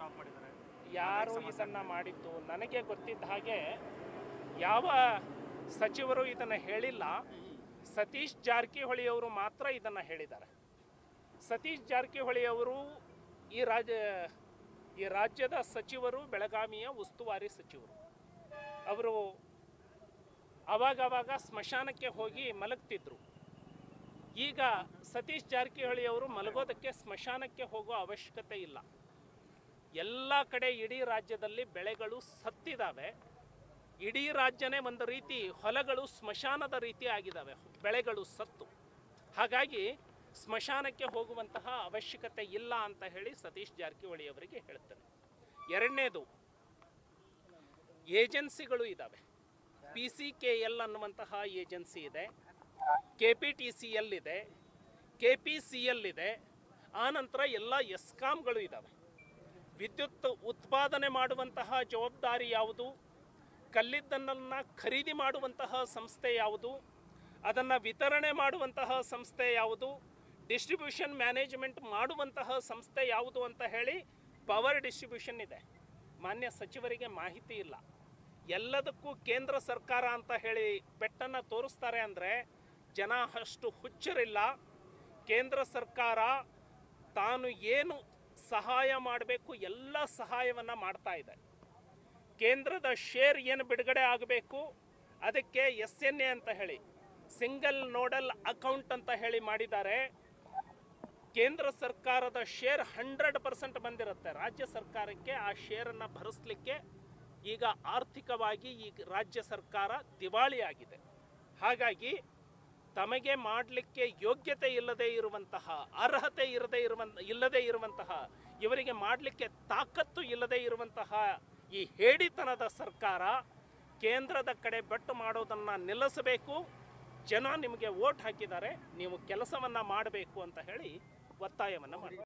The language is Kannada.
ಆಫ್ ಮಾಡಿದ್ದಾರೆ ಯಾರು ಇದನ್ನ ಮಾಡಿದ್ದು ನನಗೆ ಗೊತ್ತಿದ್ದ ಹಾಗೆ ಯಾವ ಸಚಿವರು ಇದನ್ನ ಹೇಳಿಲ್ಲ ಸತೀಶ್ ಜಾರಕಿಹೊಳಿ ಅವರು ಮಾತ್ರ ಇದನ್ನ ಹೇಳಿದ್ದಾರೆ ಸತೀಶ್ ಜಾರಕಿಹೊಳಿ ಅವರು ಈ ರಾಜ್ಯ ಈ ರಾಜ್ಯದ ಸಚಿವರು ಬೆಳಗಾವಿಯ ಉಸ್ತುವಾರಿ ಸಚಿವರು ಅವರು ಅವಾಗವಾಗ ಸ್ಮಶಾನಕ್ಕೆ ಹೋಗಿ ಮಲಗ್ತಿದ್ರು ಈಗ ಸತೀಶ್ ಜಾರಕಿಹೊಳಿ ಅವರು ಮಲಗೋದಕ್ಕೆ ಸ್ಮಶಾನಕ್ಕೆ ಹೋಗೋ ಅವಶ್ಯಕತೆ ಇಲ್ಲ ಎಲ್ಲ ಕಡೆ ಇಡೀ ರಾಜ್ಯದಲ್ಲಿ ಬೆಳೆಗಳು ಸತ್ತಿದ್ದಾವೆ ಇಡೀ ರಾಜ್ಯನೇ ಒಂದು ರೀತಿ ಹೊಲಗಳು ಸ್ಮಶಾನದ ರೀತಿ ಆಗಿದ್ದಾವೆ ಬೆಳೆಗಳು ಸತ್ತು ಹಾಗಾಗಿ ಸ್ಮಶಾನಕ್ಕೆ ಹೋಗುವಂತಹ ಅವಶ್ಯಕತೆ ಇಲ್ಲ ಅಂತ ಹೇಳಿ ಸತೀಶ್ ಜಾರಕಿಹೊಳಿ ಅವರಿಗೆ ಹೇಳ್ತೇನೆ ಎರಡನೇದು ಏಜೆನ್ಸಿಗಳು ಇದ್ದಾವೆ ಪಿ ಸಿ ಕೆ ಎಲ್ ಅನ್ನುವಂತಹ ಏಜೆನ್ಸಿ ಇದೆ K P T C L ಇದೆ ಕೆ ಪಿ ಸಿ ಎಲ್ ಇದೆ ಆನಂತರ ಎಲ್ಲ ಎಸ್ಕಾಮ್ಗಳು ಇದ್ದಾವೆ ವಿದ್ಯುತ್ ಉತ್ಪಾದನೆ ಮಾಡುವಂತಹ ಜವಾಬ್ದಾರಿ ಯಾವುದು ಕಲ್ಲಿದ್ದನ್ನು ಖರೀದಿ ಮಾಡುವಂತಹ ಸಂಸ್ಥೆ ಯಾವುದು ಅದನ್ನು ವಿತರಣೆ ಮಾಡುವಂತಹ ಸಂಸ್ಥೆ ಯಾವುದು ಡಿಸ್ಟ್ರಿಬ್ಯೂಷನ್ ಮ್ಯಾನೇಜ್ಮೆಂಟ್ ಮಾಡುವಂತಹ ಸಂಸ್ಥೆ ಯಾವುದು ಅಂತ ಹೇಳಿ ಪವರ್ ಡಿಸ್ಟ್ರಿಬ್ಯೂಷನ್ ಇದೆ ಮಾನ್ಯ ಸಚಿವರಿಗೆ ಮಾಹಿತಿ ಇಲ್ಲ ಎಲ್ಲದಕ್ಕೂ ಕೇಂದ್ರ ಸರ್ಕಾರ ಅಂತ ಹೇಳಿ ಪೆಟ್ಟನ್ನು ತೋರಿಸ್ತಾರೆ ಅಂದರೆ ಜನ ಅಷ್ಟು ಹುಚ್ಚರಿಲ್ಲ ಕೇಂದ್ರ ಸರ್ಕಾರ ತಾನು ಏನು ಸಹಾಯ ಮಾಡಬೇಕು ಎಲ್ಲ ಸಹಾಯವನ್ನು ಮಾಡ್ತಾ ಇದೆ ಕೇಂದ್ರದ ಶೇರ್ ಏನು ಬಿಡುಗಡೆ ಆಗಬೇಕು ಅದಕ್ಕೆ ಎಸ್ ಎನ್ ಎ ಅಂತ ಹೇಳಿ ಸಿಂಗಲ್ ನೋಡಲ್ ಅಕೌಂಟ್ ಅಂತ ಹೇಳಿ ಮಾಡಿದ್ದಾರೆ ಕೇಂದ್ರ ಸರ್ಕಾರದ ಶೇರ್ ಹಂಡ್ರೆಡ್ ಪರ್ಸೆಂಟ್ ಬಂದಿರುತ್ತೆ ರಾಜ್ಯ ಸರ್ಕಾರಕ್ಕೆ ಆ ಶೇರನ್ನು ಭರಿಸಲಿಕ್ಕೆ ಈಗ ಆರ್ಥಿಕವಾಗಿ ಈ ರಾಜ್ಯ ಸರ್ಕಾರ ದಿವಾಳಿಯಾಗಿದೆ ಹಾಗಾಗಿ ತಮಗೆ ಮಾಡಲಿಕ್ಕೆ ಯೋಗ್ಯತೆ ಇಲ್ಲದೆ ಇರುವಂತಹ ಅರ್ಹತೆ ಇರದೇ ಇರುವಂತ ಇಲ್ಲದೆ ಇರುವಂತಹ ಇವರಿಗೆ ಮಾಡಲಿಕ್ಕೆ ತಾಕತ್ತು ಇಲ್ಲದೆ ಇರುವಂತಹ ಈ ಹೇಡಿತನದ ಸರ್ಕಾರ ಕೇಂದ್ರದ ಕಡೆ ಬೆಟ್ಟು ಮಾಡೋದನ್ನು ನಿಲ್ಲಿಸಬೇಕು ಜನ ನಿಮಗೆ ವೋಟ್ ಹಾಕಿದ್ದಾರೆ ನೀವು ಕೆಲಸವನ್ನು ಮಾಡಬೇಕು ಅಂತ ಹೇಳಿ ಒತ್ತಾಯವನ್ನು ಮಾಡಿ